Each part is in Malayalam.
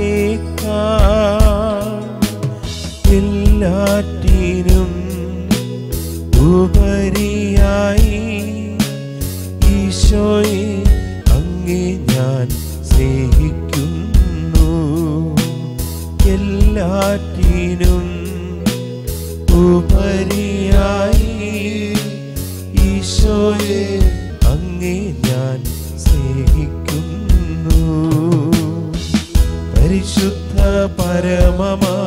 എല്ലാറ്റിനും ഉപരിയായി ഈശോയെ അങ്ങേ ഞാൻ സ്നേഹിക്കുന്നു എല്ലാറ്റിനും ഉപരിയായി ഈശോയെ അങ്ങേ ഞാൻ സ്നേഹിക്കുന്നു പരിശുദ്ധ പരമമാ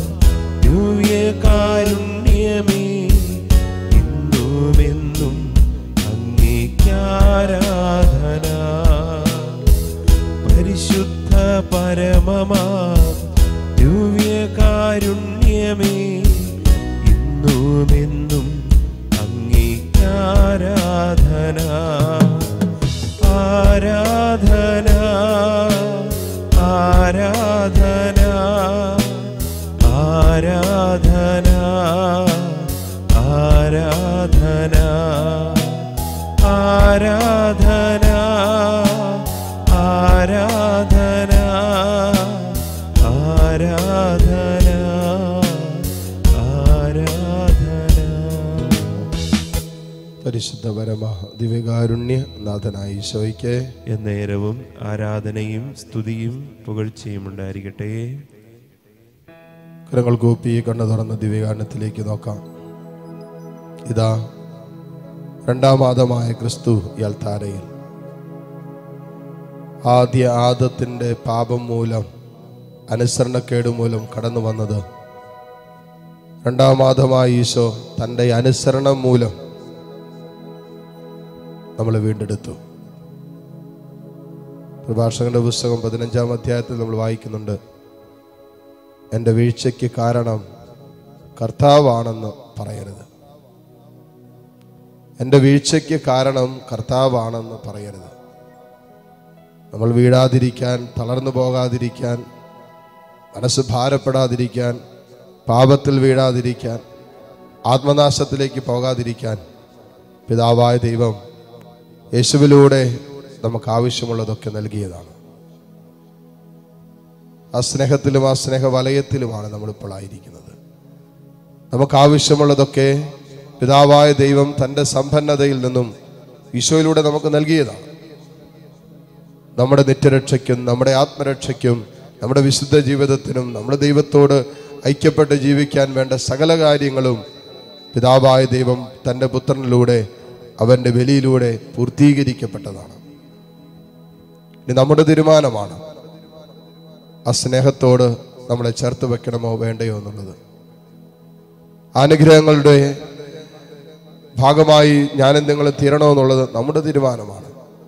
ദിവ്യകാരുണ്യമേ ഇന്നുമെന്നും അങ്ങേക്കാരാധന പരിശുദ്ധ പരമമാ ദിവ്യകാരുണ്യമേ ഇന്നുമെന്നും അങ്ങേക്കാരാധന ആരാധന ആരാധന ആരാധന ആരാധന ആരാധന ആരാധന ആരാധന ആരാധന പരിശുദ്ധ പരമ ദിവ്യകാരുണ്യ നാഥനായ ഈശോയ്ക്ക് എന്നേരവും ആരാധനയും സ്തുതിയും പുകഴ്ചയും ഉണ്ടായിരിക്കട്ടെ കരങ്ങൾ കൂപ്പി കണ്ണു തുറന്ന് ദിവ്യകാരണത്തിലേക്ക് നോക്കാം ഇതാ രണ്ടാം മാതമായ ക്രിസ്തു ഈ അൽത്താരയിൽ ആദ്യ ആദത്തിൻ്റെ പാപം മൂലം അനുസരണക്കേട് മൂലം കടന്നു വന്നത് രണ്ടാം മാതമായ ഈശോ തൻ്റെ അനുസരണം മൂലം നമ്മളെ വീണ്ടെടുത്തു പ്രഭാഷകന്റെ പുസ്തകം പതിനഞ്ചാം അധ്യായത്തിൽ നമ്മൾ വായിക്കുന്നുണ്ട് എൻ്റെ വീഴ്ചയ്ക്ക് കാരണം കർത്താവാണെന്ന് പറയരുത് എൻ്റെ വീഴ്ചയ്ക്ക് കാരണം കർത്താവാണെന്ന് പറയരുത് നമ്മൾ വീഴാതിരിക്കാൻ തളർന്നു പോകാതിരിക്കാൻ മനസ്സ് ഭാരപ്പെടാതിരിക്കാൻ പാപത്തിൽ വീഴാതിരിക്കാൻ ആത്മനാശത്തിലേക്ക് പോകാതിരിക്കാൻ പിതാവായ ദൈവം യേശുവിലൂടെ നമുക്ക് ആവശ്യമുള്ളതൊക്കെ നൽകിയതാണ് ആ സ്നേഹത്തിലും ആ സ്നേഹ വലയത്തിലുമാണ് നമ്മളിപ്പോൾ ആയിരിക്കുന്നത് നമുക്ക് ആവശ്യമുള്ളതൊക്കെ പിതാവായ ദൈവം തൻ്റെ സമ്പന്നതയിൽ നിന്നും ഈശോയിലൂടെ നമുക്ക് നൽകിയതാണ് നമ്മുടെ നിത്യരക്ഷയ്ക്കും നമ്മുടെ ആത്മരക്ഷയ്ക്കും നമ്മുടെ വിശുദ്ധ ജീവിതത്തിനും നമ്മുടെ ദൈവത്തോട് ഐക്യപ്പെട്ട് ജീവിക്കാൻ വേണ്ട സകല കാര്യങ്ങളും പിതാവായ ദൈവം തൻ്റെ പുത്രനിലൂടെ അവൻ്റെ ബലിയിലൂടെ പൂർത്തീകരിക്കപ്പെട്ടതാണ് ഇനി നമ്മുടെ തീരുമാനമാണ് ആ സ്നേഹത്തോട് നമ്മളെ ചേർത്ത് വെക്കണമോ വേണ്ടയോ എന്നുള്ളത് അനുഗ്രഹങ്ങളുടെ ഭാഗമായി ഞാനും നിങ്ങൾ തീരണോ എന്നുള്ളത് നമ്മുടെ തീരുമാനമാണ്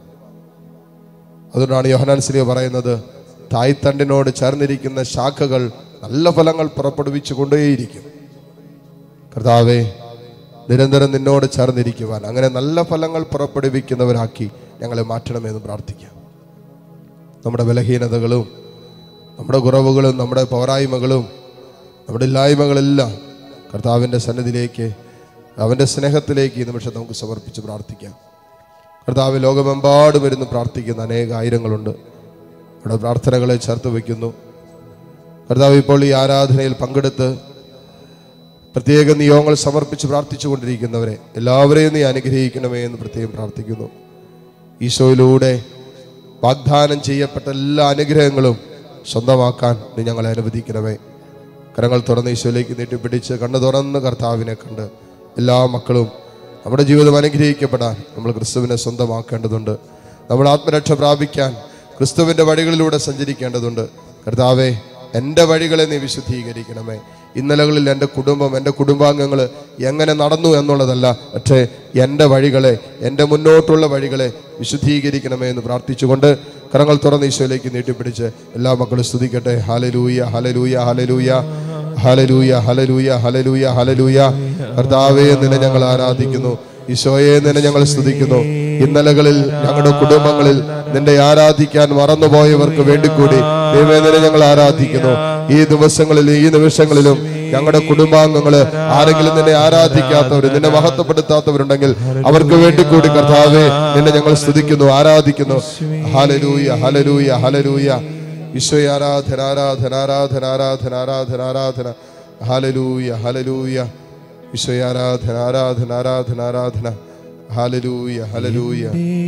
അതുകൊണ്ടാണ് യോഹനാൻ സ്ലിയ പറയുന്നത് തായ്തണ്ടിനോട് ചേർന്നിരിക്കുന്ന ശാഖകൾ നല്ല ഫലങ്ങൾ പുറപ്പെടുവിച്ചു കൊണ്ടേയിരിക്കും കർത്താവേ നിരന്തരം നിന്നോട് ചേർന്നിരിക്കുവാൻ അങ്ങനെ നല്ല ഫലങ്ങൾ പുറപ്പെടുവിക്കുന്നവരാക്കി ഞങ്ങളെ മാറ്റണമെന്ന് പ്രാർത്ഥിക്കാം നമ്മുടെ ബലഹീനതകളും നമ്മുടെ കുറവുകളും നമ്മുടെ പോരായ്മകളും നമ്മുടെ ഇല്ലായ്മകളെല്ലാം കർത്താവിൻ്റെ സന്നിധിയിലേക്ക് അവൻ്റെ സ്നേഹത്തിലേക്ക് ഈ നിമിഷം നമുക്ക് സമർപ്പിച്ച് പ്രാർത്ഥിക്കാം കർത്താവ് ലോകമെമ്പാടും ഇരുന്ന് പ്രാർത്ഥിക്കുന്ന അനേക ആയിരങ്ങളുണ്ട് അവിടെ പ്രാർത്ഥനകളെ ചേർത്ത് വയ്ക്കുന്നു കർത്താവ് ഇപ്പോൾ ഈ ആരാധനയിൽ പങ്കെടുത്ത് പ്രത്യേക നിയോഗങ്ങൾ സമർപ്പിച്ച് പ്രാർത്ഥിച്ചു കൊണ്ടിരിക്കുന്നവരെ എല്ലാവരെയും നീ അനുഗ്രഹിക്കണമേ എന്ന് പ്രത്യേകം പ്രാർത്ഥിക്കുന്നു ഈശോയിലൂടെ വാഗ്ദാനം ചെയ്യപ്പെട്ട എല്ലാ അനുഗ്രഹങ്ങളും സ്വന്തമാക്കാൻ നീ ഞങ്ങളെ അനുവദിക്കണമേ കരങ്ങൾ തുറന്ന് ഈശോയിലേക്ക് നീട്ടിപ്പിടിച്ച് കണ്ണു തുറന്ന് കർത്താവിനെ കണ്ട് എല്ലാ മക്കളും നമ്മുടെ ജീവിതം അനുഗ്രഹിക്കപ്പെടാൻ നമ്മൾ ക്രിസ്തുവിനെ സ്വന്തമാക്കേണ്ടതുണ്ട് നമ്മൾ ആത്മരക്ഷ പ്രാപിക്കാൻ ക്രിസ്തുവിൻ്റെ വഴികളിലൂടെ സഞ്ചരിക്കേണ്ടതുണ്ട് കർത്താവെ എൻ്റെ വഴികളെ നീ വിശുദ്ധീകരിക്കണമേ ഇന്നലകളിൽ എൻ്റെ കുടുംബം എൻ്റെ കുടുംബാംഗങ്ങൾ എങ്ങനെ നടന്നു എന്നുള്ളതല്ല പക്ഷേ എൻ്റെ വഴികളെ എൻ്റെ മുന്നോട്ടുള്ള വഴികളെ വിശുദ്ധീകരിക്കണമേ എന്ന് പ്രാർത്ഥിച്ചുകൊണ്ട് കരങ്ങൾ തുറന്ന് ഈശോയിലേക്ക് നീട്ടിപ്പിടിച്ച് എല്ലാ മക്കളും സ്തുതിക്കട്ടെ ഹലലൂയ ഹലലൂയ ഹലലൂയ ഹലലൂയ ഹലലൂയ ഹലലൂയ ഹലലൂയ കർത്താവേ നിന്നെ ഞങ്ങൾ ആരാധിക്കുന്നു ഈശോയെ നിന്നെ ഞങ്ങൾ സ്തുതിക്കുന്നു ഇന്നലകളിൽ ഞങ്ങളുടെ കുടുംബങ്ങളിൽ നിന്റെ ആരാധിക്കാൻ മറന്നുപോയവർക്ക് വേണ്ടി കൂടി ദൈവമേ നിന്നെ ഞങ്ങൾ ആരാധിക്കുന്നു ഈ ദിവസങ്ങളിൽ ഈ നിമിഷങ്ങളിലും ഞങ്ങളുടെ കുടുംബാംഗങ്ങള് ആരെങ്കിലും നിന്നെ ആരാധിക്കാത്തവർ നിന്നെ മഹത്വപ്പെടുത്താത്തവരുണ്ടെങ്കിൽ അവർക്ക് വേണ്ടി കൂടി കർത്താവെ നിന്നെ ഞങ്ങൾ സ്തുതിക്കുന്നു ആരാധിക്കുന്നു ഹലലൂയ ഹലലൂയ ഹലലൂയ ഈശോയെ ആരാധന ആരാധന ആരാധന ആരാധന ആരാധന ആരാധന ഹാലലൂയ ഹാലലൂയ ഈശോയെ ആരാധന ആരാധന ആരാധന ആരാധന ഹാലലൂയ ഹാലലൂയ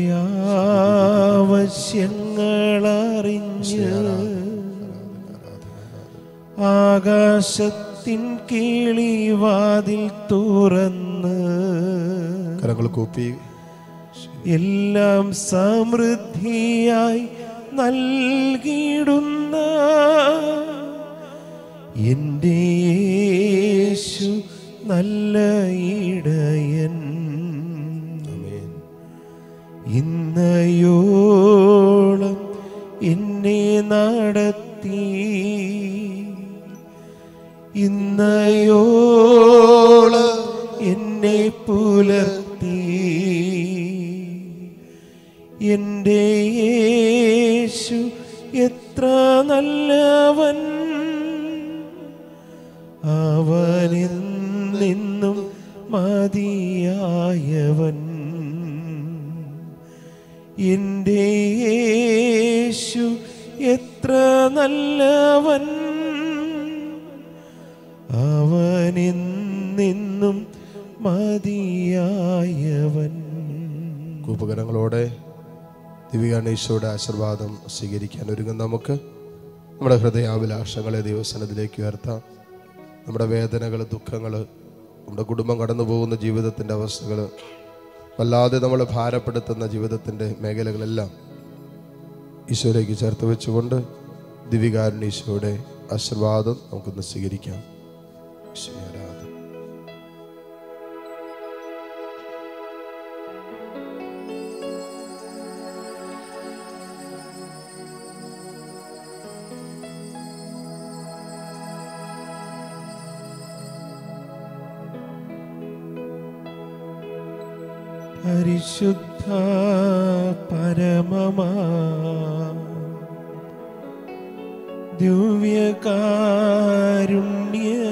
ആവശ്യങ്ങളറിഞ്ഞ് ആകാശത്തിൻ കിളിവാതിൽ തുറന്ന് കരങ്ങൾ കൂപ്പി എല്ലാം സമൃദ്ധിയായി നൽകിയിടുന്ന എൻ്റെ യേശു നല്ല ഇടയൻ ഇന്നയോളം എന്നെ നടത്തി ഇന്നയോളം എന്നെ പുലർത്തി എൻ്റെ യേശു എത്ര നല്ലവൻ അവനിൽ നിന്നും മതിയായവൻ എൻ്റെ യേശു എത്ര നല്ലവൻ അവനിൽ നിന്നും മതിയായവൻ കൂപ്പകരങ്ങളോടെ ദിവ്യാണീശോയുടെ ആശീർവാദം സ്വീകരിക്കാൻ ഒരുങ്ങും നമുക്ക് നമ്മുടെ ഹൃദയാഭിലാഷങ്ങളെ ദൈവസനത്തിലേക്ക് ഉയർത്താം നമ്മുടെ വേദനകൾ ദുഃഖങ്ങൾ നമ്മുടെ കുടുംബം കടന്നു പോകുന്ന ജീവിതത്തിൻ്റെ അവസ്ഥകൾ വല്ലാതെ നമ്മളെ ഭാരപ്പെടുത്തുന്ന ജീവിതത്തിൻ്റെ മേഖലകളെല്ലാം ഈശോയിലേക്ക് ചേർത്ത് വെച്ചുകൊണ്ട് ദിവികാരുണീശോയുടെ ആശീർവാദം നമുക്കൊന്ന് സ്വീകരിക്കാം ഈശോയെ ആരാധന പരിശുദ്ധ പരമമാ ദിവ്യകാരുണ്യ